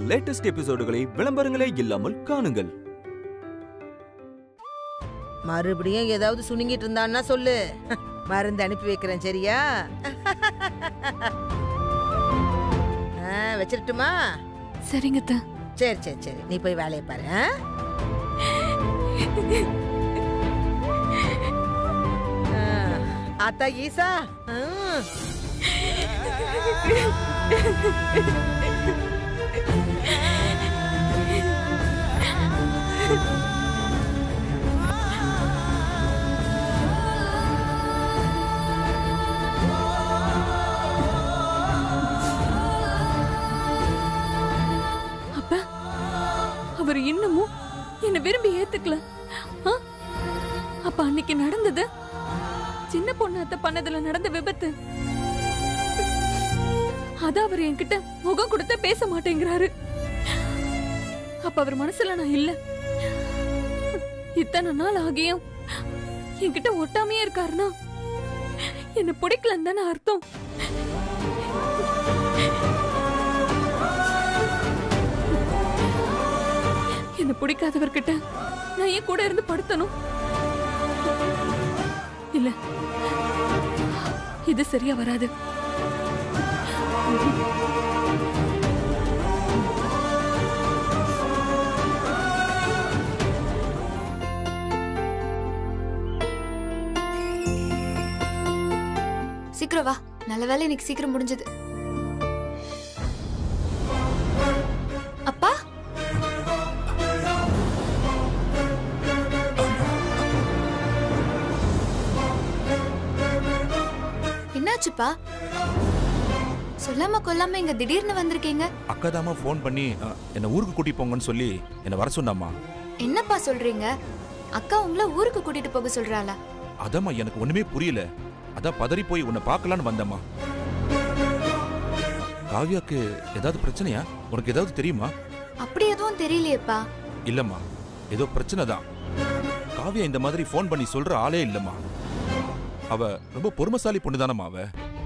Latest எபிசோடுகளை விளம்பரங்களே இல்லாமல் காணுங்கள் மறுபடியும் ஏதாவது சுணுங்கிட்டு இருந்தான்னா சொல்லு மருந்து அனுப்பி வைக்கிறேன் சரியா ஆ, வச்சிரட்டுமா சரிங்க அத்தை. சரி சரி சரி நீ போய் வேலையை பாரு ஆ? ஆ, ஆத்தா ஈசா ஆ. அப்ப அவர் இன்னமும் என்ன விரும்பி ஏத்துக்கல ஆ? அப்ப அன்னைக்கு நடந்தது சின்ன பொண்ணு அத்தை பண்ணதுல நடந்த விபத்து அத அவர் என்கிட்ட முகம் கொடுத்த பேச மாட்டேங்கிறாரு அப்ப அவர் மனசுல நான் இல்ல இத்தனை நாள் ஆகியும் என்கிட்ட ஒட்டாமையே இருக்காருன்னா என்ன பிடிக்கலன்னு தானே அர்த்தம் என்ன பிடிக்காதவர்கிட்ட நான் ஏன் கூட இருந்து படுத்தணும் இல்ல இது சரியா வராது சீக்கிரம் வா நல்ல வேலை இன்னைக்கு சீக்கிரம் முடிஞ்சது அப்பா என்னாச்சுப்பா சொல்லாம கொல்லாம இங்க திடீர்னு வந்திருக்கீங்க அக்காதாம்மா ஃபோன் பண்ணி அ, என்னை ஊருக்கு கூட்டி போங்கன்னு சொல்லி என்னை வர சொன்னாம்மா என்னப்பா சொல்றீங்க அக்கா உங்களை ஊருக்கு கூட்டிட்டு போக சொல்றாளா அதாம்மா எனக்கு ஒண்ணுமே புரியல அதான் பதறி போய் உன்னை பார்க்கலான்னு வந்தம்மா காவ்யாக்கு ஏதாவது பிரச்சனையா உனக்கு ஏதாவது தெரியுமா அப்படி எதுவும் தெரியலையேப்பா இல்லம்மா ஏதோ பிரச்சனை தான் காவ்யா இந்த மாதிரி ஃபோன் பண்ணி சொல்ற ஆளே இல்லம்மா அவ ரொம்ப பொறுமைசாலி பொண்ணுதானம்மா அவ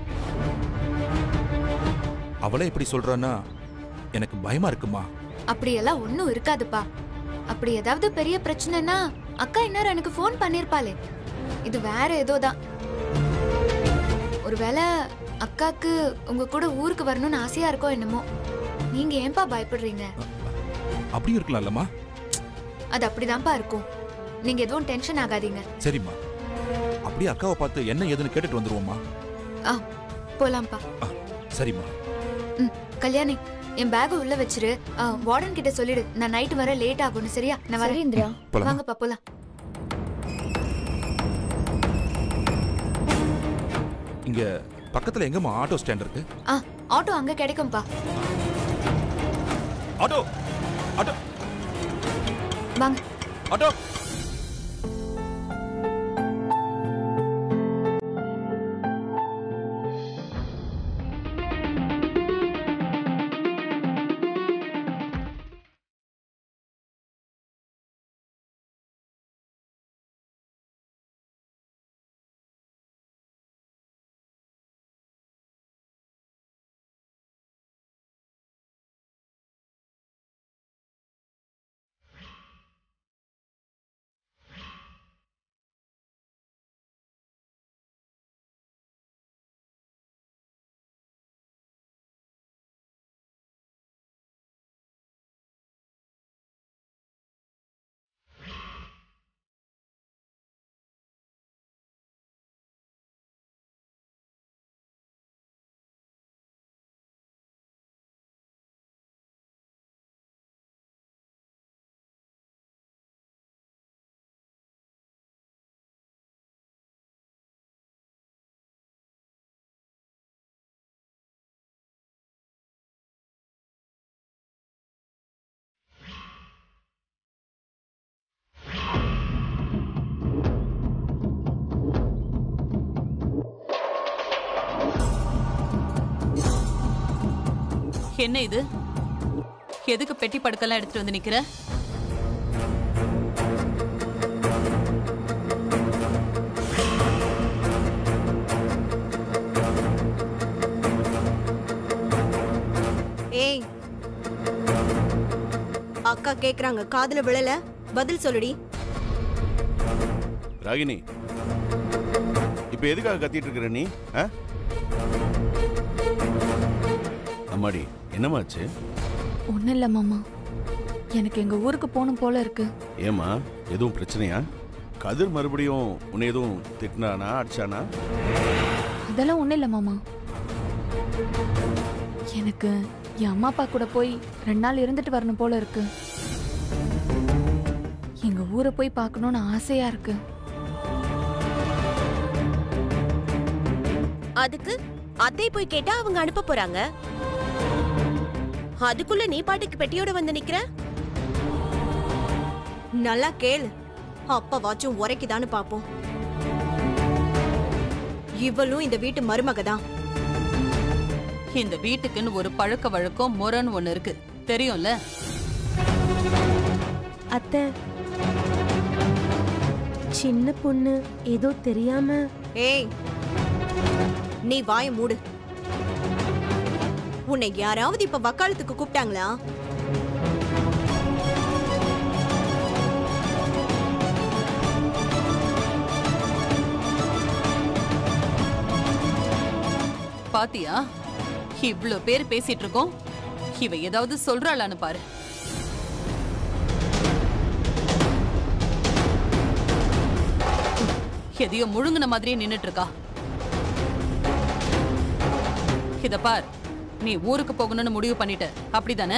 அவளே இப்படி சொல்றான்னா எனக்கு பயமா இருக்குமா அப்படியெல்லாம் ஒண்ணும் இருக்காதுப்பா அப்படி ஏதாவது பெரிய பிரச்சனைனா அக்கா இந்நேரம் எனக்கு ஃபோன் பண்ணிருப்பாளே இது வேற ஏதோ தான் ஒருவேளை அக்காக்கு உங்க கூட ஊருக்கு வரணும்னு ஆசையா இருக்கோ என்னமோ நீங்க ஏன்பா பயப்படுறீங்க அப்படியும் இருக்கலாம்லம்மா அது அப்படிதான்ப்பா இருக்கும் நீங்க எதுவும் டென்ஷன் ஆகாதீங்க சரிம்மா அப்படியே அக்காவை பார்த்து என்ன ஏதுன்னு கேட்டுட்டு வந்துருவோம்மா ஆ போலாம்ப்பா ஆ, சரிம்மா ம் கல்யாணி என் பேக் உள்ள வச்சிரு வார்டன் கிட்ட சொல்லிடு நான் நைட் வர லேட் ஆகும்னு சரியா நான் வரேன் இந்திரியா போலாமா? வாங்கப்பா போலாம் இங்க பக்கத்துல எங்கம்மா ஆட்டோ ஸ்டாண்ட் இருக்கு ஆ ஆட்டோ அங்க கிடைக்கும்பா ஆட்டோ ஆட்டோ வாங்க ஆட்டோ என்ன இது எதுக்கு பெட்டி படுக்கெல்லாம் எடுத்துட்டு வந்து நிக்கிற ஏய் அக்கா கேக்குறாங்க காதுல விழல பதில் சொல்லுடி ராகினி இப்ப எதுக்காக கத்திட்டு இருக்கிற நீ ஆ? அம்மாடி என்னமாச்சு ஒன்றும் இல்லை மாமா எனக்கு எங்கள் ஊருக்கு போகணும் போல இருக்கு ஏமா எதுவும் பிரச்சனையா கதிர் மறுபடியும் உன்னை எதுவும் திட்டினானா அடிச்சானா அதெல்லாம் ஒன்றும் இல்லை மாமா எனக்கு என் அம்மா அப்பா கூட போய் ரெண்டு நாள் இருந்துட்டு வரணும் போல இருக்கு எங்க ஊரை போய் பார்க்கணும்னு ஆசையா இருக்கு அதுக்கு அத்தை போய் கேட்டா அவங்க அனுப்ப போறாங்க அதுக்குள்ள நீ பாட்டுக்கு பெட்டியோட வந்து நிக்கிற நல்லா கேளு அப்பவாச்சும் உரைக்குதான்னு பாப்போம் இவளும் இந்த வீட்டு மருமக தான் இந்த வீட்டுக்குன்னு ஒரு பழக்க வழக்கம் முறைன்னு ஒண்ணு இருக்கு தெரியும்ல அத்தை சின்ன பொண்ணு ஏதோ தெரியாம ஏய் நீ வாய மூடு உன்னை யாராவது இப்ப வக்காலத்துக்கு கூப்பிட்டாங்களா பாத்தியா இவ்ளோ பேர் பேசிட்டு இருக்கோம் இவ ஏதாவது சொல்றாளான்னு பாரு எதையோ முழுங்கின மாதிரியே நின்னுட்டு இருக்கா இத பார் நீ ஊருக்கு போகணும்னு முடிவு பண்ணிட்ட அப்படிதானே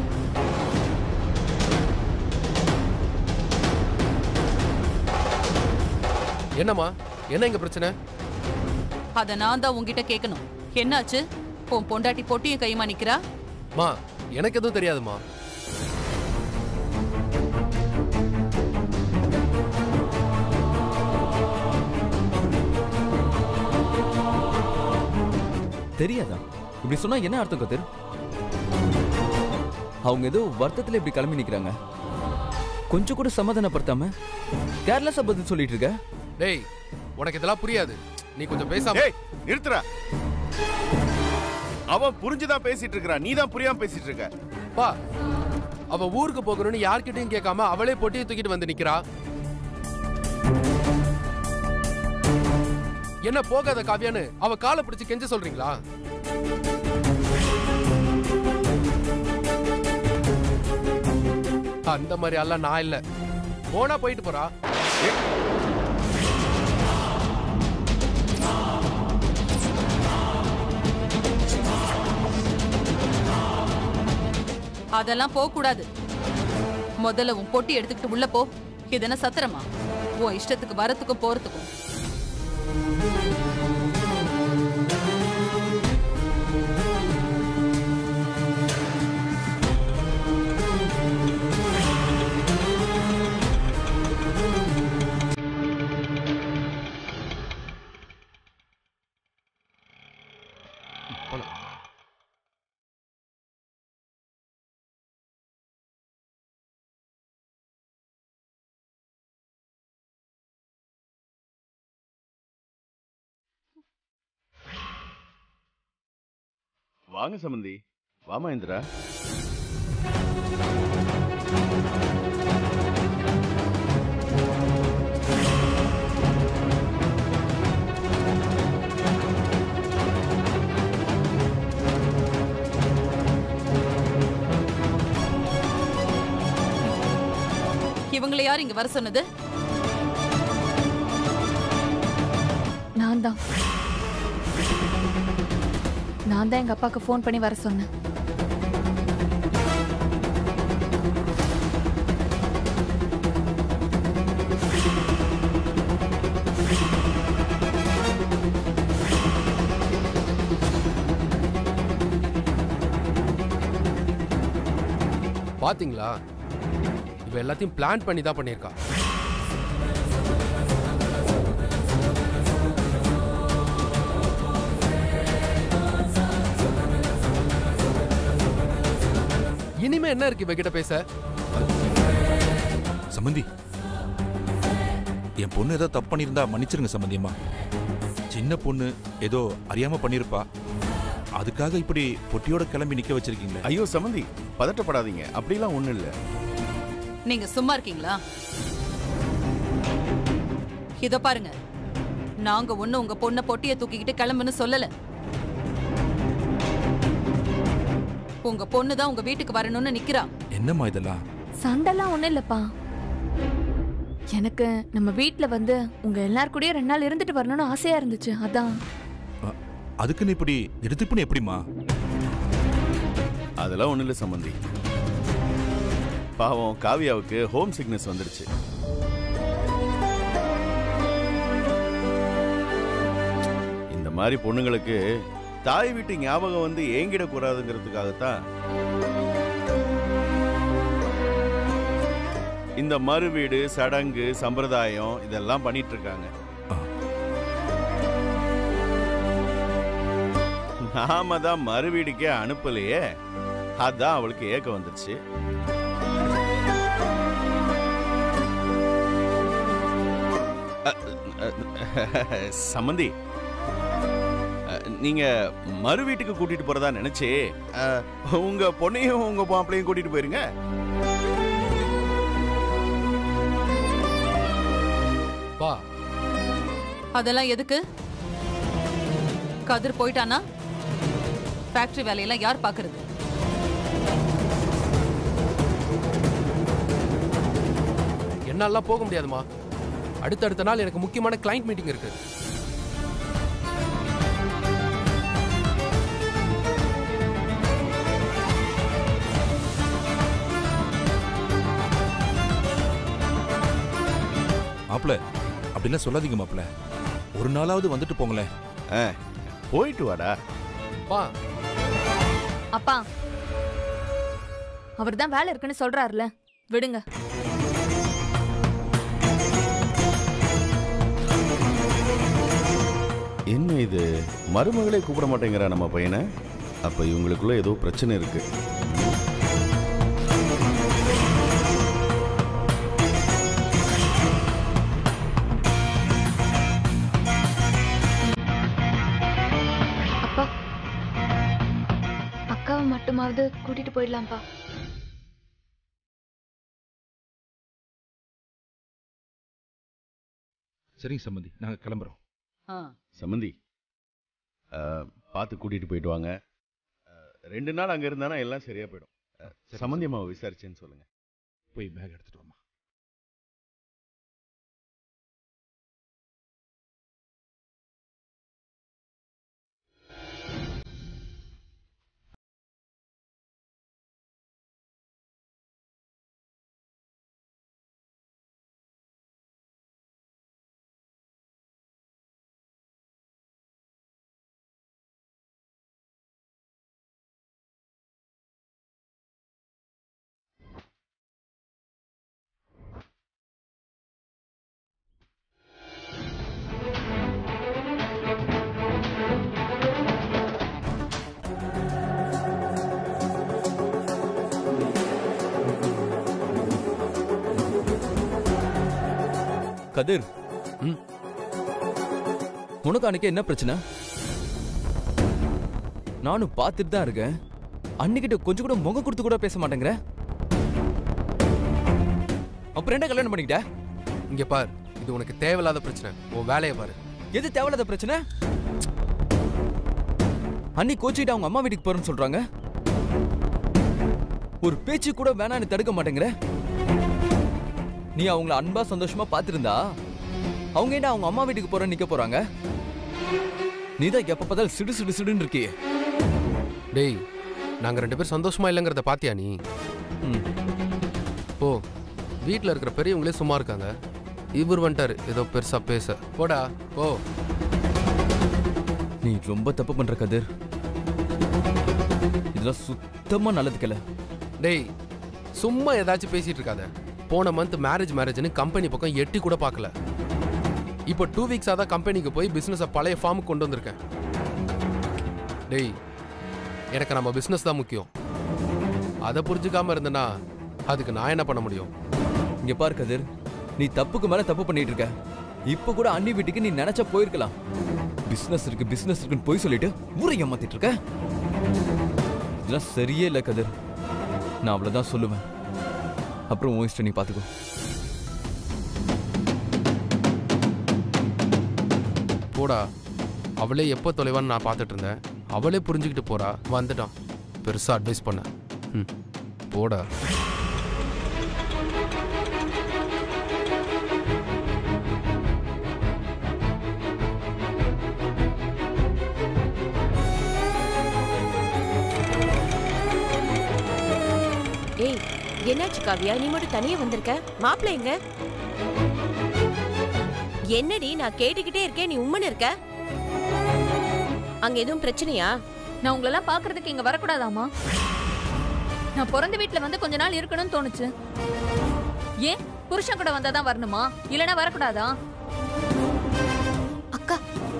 என்னம்மா என்ன இங்க பிரச்சனை அத நான் தான் உன்கிட்ட கேட்கணும் என்னாச்சு உன் பொண்டாட்டி பொட்டியும் கையுமா நிக்கிறா மா எனக்கு எதுவும் தெரியாதுமா தெரியாதா இப்படி சொன்னா என்ன அர்த்தம் கதிர் அவங்க ஏதோ வருத்தத்துல இப்படி கிளம்பி நிக்கிறாங்க கொஞ்சம் கூட சமாதானப்படுத்தாம கேர்லெஸ்ஸா பதில் சொல்லிட்டு இருக்க டேய் உனக்கு இதெல்லாம் புரியாது நீ கொஞ்சம் பேசாம ஏய் நிறுத்துறா அவன் புரிஞ்சுதான் பேசிட்டு இருக்கிறான் நீ தான் புரியாம பேசிட்டு இருக்க பா அவ ஊருக்கு போகணும்னு யார்கிட்டயும் கேட்காம அவளே பொட்டியை தூக்கிட்டு வந்து நிக்கிறா என்ன போகாத காவியான்னு அவ காலை பிடிச்சு கெஞ்ச சொல்றீங்களா அந்த மாதிரி எல்லாம் நான் இல்ல போனா போயிட்டு போறா அதெல்லாம் போக கூடாது முதல்ல உன் பொட்டி எடுத்துக்கிட்டு உள்ள போ இது என்ன சத்திரமா உன் இஷ்டத்துக்கு வரத்துக்கும் போறதுக்கும் வாங்க சம்பந்தி வாமா இந்திரா இவங்களை யார் இங்க வர சொன்னது நான் தான் நான் தான் எங்க அப்பாவுக்கு ஃபோன் பண்ணி வர சொன்னேன் பாத்தீங்களா இவ எல்லாத்தையும் பிளான் பண்ணி தான் பண்ணியிருக்கா இனிமே என்ன இருக்கு இவகிட்ட பேச சம்பந்தி என் பொண்ணு ஏதோ தப்பு பண்ணியிருந்தா மன்னிச்சிருங்க சம்பந்தியம்மா சின்ன பொண்ணு ஏதோ அறியாம பண்ணிருப்பா அதுக்காக இப்படி பொட்டியோட கிளம்பி நிக்க வச்சிருக்கீங்களே ஐயோ சம்பந்தி பதட்டப்படாதீங்க அப்படிலாம் ஒண்ணும் இல்ல நீங்க சும்மா இருக்கீங்களா இத பாருங்க நாங்க ஒண்ணு உங்க பொண்ண பொட்டிய தூக்கிக்கிட்டு கிளம்புன்னு சொல்லல உங்க பொண்ணு தான் உங்க வீட்டுக்கு வரணும்னு நிக்கிறா என்னம்மா இதெல்லாம் சண்டைலாம் ஒண்ணும் இல்லப்பா எனக்கு நம்ம வீட்ல வந்து உங்க எல்லார் கூடயும் ரெண்டு நாள் இருந்துட்டு வரணும்னு ஆசையா இருந்துச்சு அதான் அ- அதுக்குன்னு இப்படி எடுத்துப்புன்னு எப்படிம்மா அதெல்லாம் ஒண்ணும் இல்ல சம்பந்தி பாவம் காவியாவுக்கு ஹோம் சிக்னஸ் வந்துருச்சு இந்த மாதிரி பொண்ணுங்களுக்கு தாய் வீட்டு ஞாபகம் வந்து ஏங்கிடக்கூடாதுங்கிறதுக்காகத்தான் இந்த மறு வீடு சடங்கு சம்பிரதாயம் இதெல்லாம் பண்ணிட்டு இருக்காங்க நாம தான் மறு வீடுக்கே அனுப்பலையே அதான் அவளுக்கு ஏக்கம் வந்துருச்சு அ, அ, சம்மந்தி அ, நீங்க மறு வீட்டுக்கு கூட்டிட்டு போறதா நினைச்சே அ, உங்க பொண்ணையும் உங்க மாப்பிளையும் கூட்டிட்டு போயிருங்க பா அதெல்லாம் எதுக்கு கதிர் போயிட்டானா ஃபேக்டரி வேலையெல்லாம் யார் பாக்குறது என்னாலாம் போக முடியாதுமா அடுத்தடுத்த நாள் எனக்கு முக்கியமான கிளைண்ட் மீட்டிங் இருக்கு மாப்பிள அப்படிலாம் சொல்லாதீங்க மாப்பிள ஒரு நாளாவது வந்துட்டு போங்களேன் அ, போயிட்டு வாடா பா அப்பா அவர் தான் வேலை இருக்குன்னு சொல்றாருல விடுங்க என்ன இது மருமகளே கூப்பிட மாட்டேங்கிறா நம்ம பையனை அப்ப இவங்களுக்குள்ள ஏதோ பிரச்சனை இருக்கு அப்பா அக்காவை மட்டுமாவது கூட்டிட்டு போயிடலாம்ப்பா சரிங்க சம்மந்தி நாங்க கிளம்புறோம் ஆ, சம்மந்தி அ, பார்த்து கூட்டிட்டு போயிட்டு வாங்க அ, ரெண்டு நாள் அங்க இருந்தானா எல்லாம் சரியா போயிடும் அ, சரி, சம்மந்தி அம்மாவை விசாரிச்சேன்னு சொல்லுங்க போய் பேக் எடுத்துட்டு வாமா கதிர் ம். உனக்கு அன்னைக்கு என்ன பிரச்சனை நானும் பார்த்துட்டு தான் இருக்கேன் அன்னிக்கிட்ட கொஞ்சம் கூட முகம் கொடுத்து கூட பேச மாட்டேங்கிற அப்புறம் என்ன கல்யாணம் பண்ணிக்கிட்ட இங்க பார் இது உனக்கு தேவையில்லாத பிரச்சனை உன் வேலையை பாரு எது தேவையில்லாத பிரச்சனை அன்னி கோச்சிட்டு அவங்க அம்மா வீட்டுக்கு போறேன்னு சொல்றாங்க ஒரு பேச்சு கூட வேணான்னு தடுக்க மாட்டேங்கிற நீ அவங்கள அன்பா சந்தோஷமா பார்த்திருந்தா அவங்க என்ன அவங்க அம்மா வீட்டுக்கு போறேன்னு நிக்க போறாங்க நீ தான் எப்ப பார்த்தாலும் சிடு சிடு சிடுன்னு இருக்கியே டேய் நாங்க ரெண்டு பேரும் சந்தோஷமா இல்லைங்கிறத பாத்தியா நீ ம். ஓ வீட்ல இருக்கிற பெரியவங்களே சும்மா இருக்காங்க இவர் வந்துட்டாரு ஏதோ பெருசா பேச போடா போ நீ ரொம்ப தப்பு பண்ற கதிர் இதெல்லாம் சுத்தமா நல்லதுக்கல டேய் சும்மா ஏதாச்சும் பேசிட்டு இருக்காத போன மந்த் மேரேஜ் மேரேஜ்னு கம்பெனி பக்கம் எட்டி கூட பார்க்கல இப்போ டூ வீக்ஸாக தான் கம்பெனிக்கு போய் பிஸ்னஸை பழைய ஃபார்முக்கு கொண்டு வந்திருக்கேன் டேய் எனக்கு நம்ம பிஸ்னஸ் தான் முக்கியம் அதை புரிஞ்சுக்காம இருந்தேன்னா அதுக்கு நான் என்ன பண்ண முடியும் இங்க பாரு கதிர் நீ தப்புக்கு மேல தப்பு பண்ணிட்டு இருக்க இப்ப கூட அண்ணி வீட்டுக்கு நீ நினைச்சா போயிருக்கலாம் பிசினஸ் இருக்கு பிசினஸ் இருக்குன்னு போய் சொல்லிட்டு ஊரை ஏமாத்திட்டு இருக்க இதெல்லாம் சரியே இல்ல கதிர் நான் அவ்வளவுதான் சொல்லுவேன் அப்புறம் உன் இஷ்டம் நீ பாத்துக்கோ போடா அவளே எப்போ தொலைவான்னு நான் பார்த்துட்டு இருந்தேன் அவளே புரிஞ்சுக்கிட்டு போறா வந்துட்டான் பெருசா அட்வைஸ் பண்ண ம் போடா ஏய் என்னாச்சு காவியா நீ மட்டும் தனியா வந்திருக்க மாப்பிள்ளை எங்க என்னடி நான் கேட்டுக்கிட்டே இருக்கேன் நீ உம்மன் இருக்க அங்க எதுவும் பிரச்சனையா நான் உங்களெல்லாம் பாக்குறதுக்கு இங்க வரக்கூடாதாமா நான் பிறந்த வீட்ல வந்து கொஞ்ச நாள் இருக்கணும்னு தோணுச்சு ஏன் புருஷன் கூட வந்தாதான் வரணுமா இல்லனா வரக்கூடாதா அக்கா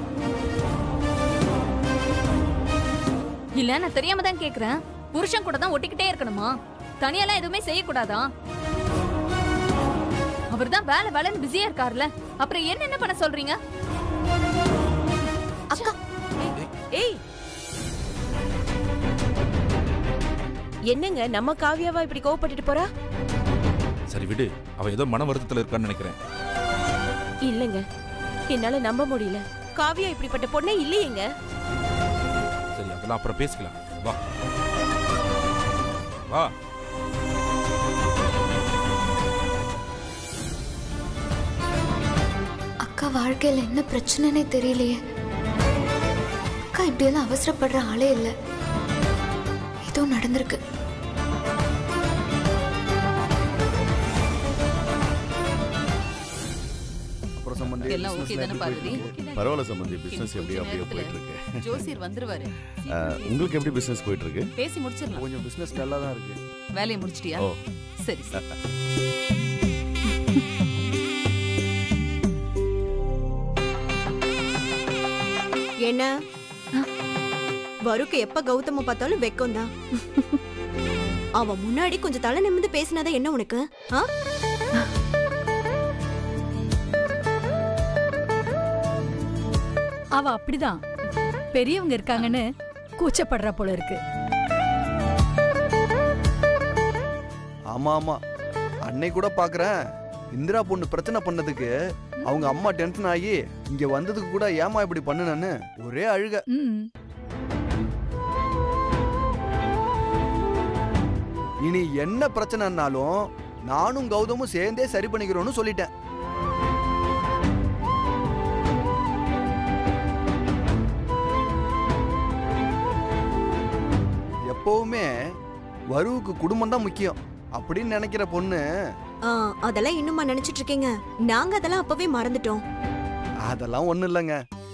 இல்ல நான் தெரியாம தான் கேக்குறேன் புருஷன் கூட தான் ஒட்டிக்கிட்டே இருக்கணுமா தனியெல்லாம் எதுவுமே செய்யக்கூடாதா அவர்தான் வேலை வேலைன்னு பிஸியா இருக்காருல்ல அப்புறம் என்ன என்ன பண்ண சொல்றீங்க அக்கா ஏய் என்னங்க நம்ம காவியாவா இப்படி கோவப்பட்டுட்டு போறா சரி விடு அவ ஏதோ மன வருத்தத்துல இருக்கான்னு நினைக்கிறேன் இல்லங்க என்னால நம்ப முடியல காவியா இப்படிப்பட்ட பொண்ணே இல்லையேங்க சரி அதெல்லாம் அப்புறம் பேசிக்கலாம் வா வா அக்கா வாழ்க்கையில என்ன பிரச்சனைனே தெரியலையே அக்கா இப்படியெல்லாம் அவசரப்படுற ஆளே இல்லை ஏதோ நடந்திருக்கு அப்புறம் சம்பந்தி எல்லாம் ஓகே தானே பார்வதி பரவாயில்ல சம்பந்தி பிசினஸ் எப்படியோ அப்படியே போயிட்டு இருக்கு ஜோசியர் வந்துருவாரு அஹ், உங்களுக்கு எப்படி பிசினஸ் போயிட்டு இருக்கு பேசி முடிச்சிடலாம் கொஞ்சம் பிசினஸ் நல்லா தான் இருக்கு வேலையை முடிச்சிட்டியா ஓ. சரி சரி. என்ன வருக்கு எப்ப கௌதம பார்த்தாலும் வெக்கம் தான் அவன் முன்னாடி கொஞ்சம் தலை நிமிர்ந்து பேசினாதான் என்ன உனக்கு ஆ? அவ அப்படிதான் பெரியவங்க இருக்காங்கன்னு கூச்சப்படுறா போல இருக்கு ஆமா ஆமா அன்னை கூட பாக்குறேன் இந்திரா பொண்ணு பிரச்சனை பண்ணதுக்கு அவங்க அம்மா டென்ஷன் ஆகி இங்க வந்ததுக்கு கூட ஏமா இப்படி பண்ணுனன்னு ஒரே அழுக ம் இனி என்ன பிரச்சனைனாலும் நானும் கௌதமும் சேர்ந்தே சரி பண்ணிக்கிறோம்னு சொல்லிட்டேன் எப்பவுமே வருவுக்கு குடும்பம் தான் முக்கியம் அப்படின்னு நினைக்கிற பொண்ணு ஆ, அதெல்லாம் இன்னுமா நினைச்சிட்டு இருக்கீங்க நாங்க அதெல்லாம் அப்பவே மறந்துட்டோம் அதெல்லாம் ஒண்ணும் இல்லைங்க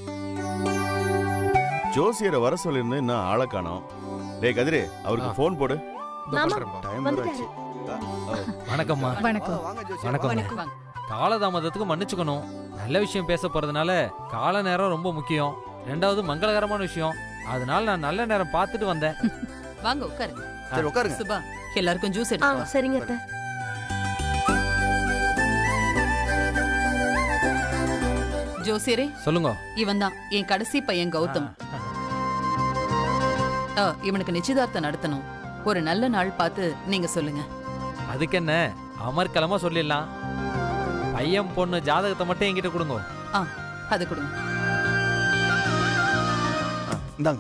ஜோசியரை வர சொல்லியிருந்து இன்னும் ஆளை காணோம் டேய் கதிரு அவருக்கு ஆ. ஃபோன் போடு இதோ மாமா, பண்றேன்பா. டைம் வந்துட்டாரு. ஆச்சு வணக்கம்மா வணக்கம் வாங்க ஜோசி வணக்கம். வணக்கம் வாங்க. காலதாமதத்துக்கு மன்னிச்சுக்கணும் நல்ல விஷயம் பேச போறதுனால கால நேரம் ரொம்ப முக்கியம் ரெண்டாவது மங்களகரமான விஷயம் அதனால நான் நல்ல நேரம் பார்த்துட்டு வந்தேன் வாங்க உட்காருங்க சரி உட்காருங்க சுபா எல்லாருக்கும் ஜூஸ் ஆ எடுத்து வா. சரிங்க அத்தை ஜோசியரே சொல்லுங்க இவன் தான் என் கடைசி பையன் கௌதம் ஆ, இவனுக்கு நிச்சயதார்த்தம் நடத்தணும் ஒரு நல்ல நாள் பார்த்து நீங்க சொல்லுங்க அதுக்கு என்ன அமர்க்கலமா சொல்லிடலாம் பையன் பொண்ணு ஜாதகத்தை மட்டும் என்கிட்ட கொடுங்க ஆ அது கொடுங்க ஆ, இந்தாங்க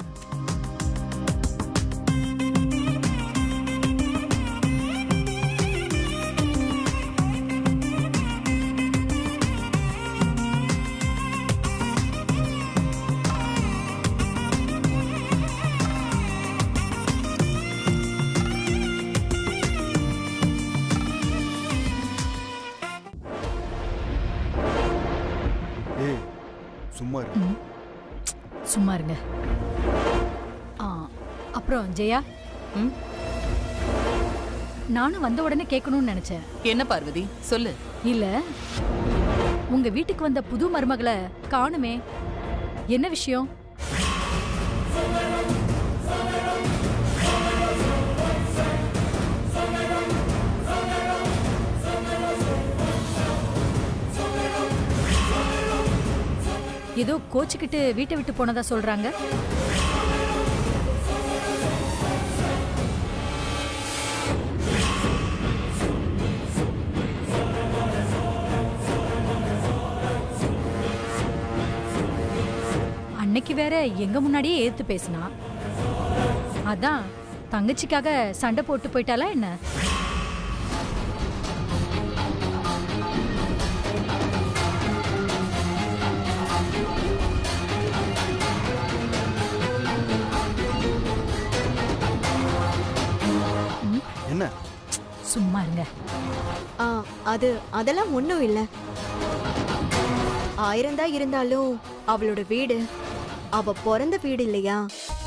ஏய் சும்மா இரு சும்மா இருங்க ஆ அப்புறம் ஜெயா ம்? நானும் வந்த உடனே கேட்கணும்னு நினைச்சேன் என்ன பார்வதி சொல்லு இல்ல உங்க வீட்டுக்கு வந்த புது மருமகளை காணுமே என்ன விஷயம் ஏதோ கோச்சுக்கிட்டு வீட்டை விட்டு போனதா சொல்றாங்க அன்னைக்கு வேற எங்க முன்னாடியே ஏத்து பேசினா அதான் தங்கச்சிக்காக சண்டை போட்டு போயிட்டாளா என்ன என்ன சும்மா இருங்க ஆ அது அதெல்லாம் ஒண்ணும் இல்ல ஆயிரம் தான் இருந்தாலும் அவளோட வீடு அவ பிறந்த வீடு இல்லையா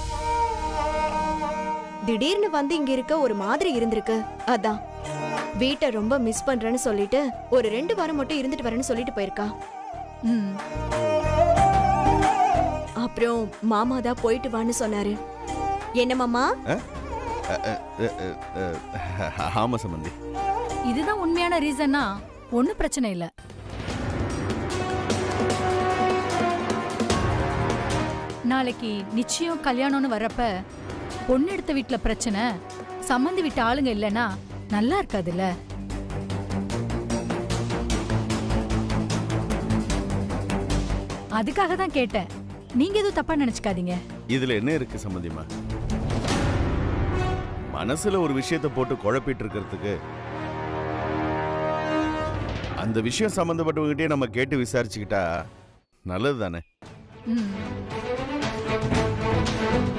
திடீர்னு வந்து இங்க இருக்க ஒரு மாதிரி இருந்திருக்கு அதான் வீட்டை ரொம்ப மிஸ் பண்றேன்னு சொல்லிட்டு ஒரு ரெண்டு வாரம் மட்டும் இருந்துட்டு வரேன்னு சொல்லிட்டு போயிருக்கா ம் அப்புறம் மாமா தான் போயிட்டு வான்னு சொன்னாரு என்ன மாமா அஹ், அஹ், அஹ், அஹ், ஆமா சம்பந்தி இதுதான் உண்மையான ரீசன்னா ஒன்றும் பிரச்சனை இல்லை நாளைக்கு நிச்சயம் கல்யாணம்னு வர்றப்ப பொண்ணு எடுத்த வீட்ல பிரச்சனை சம்மந்தி வீட்டு ஆளுங்க இல்லைன்னா நல்லா இருக்காதுல்ல அதுக்காக தான் கேட்டேன் நீங்க எதுவும் தப்பா நினைச்சுக்காதீங்க இதுல என்ன இருக்கு சம்பந்திமா மனசுல ஒரு விஷயத்தை போட்டு குழப்பிட்டு இருக்கிறதுக்கு அந்த விஷயம் சம்பந்தப்பட்டவங்ககிட்டயே நம்ம கேட்டு விசாரிச்சுக்கிட்டா நல்லது தானே ம்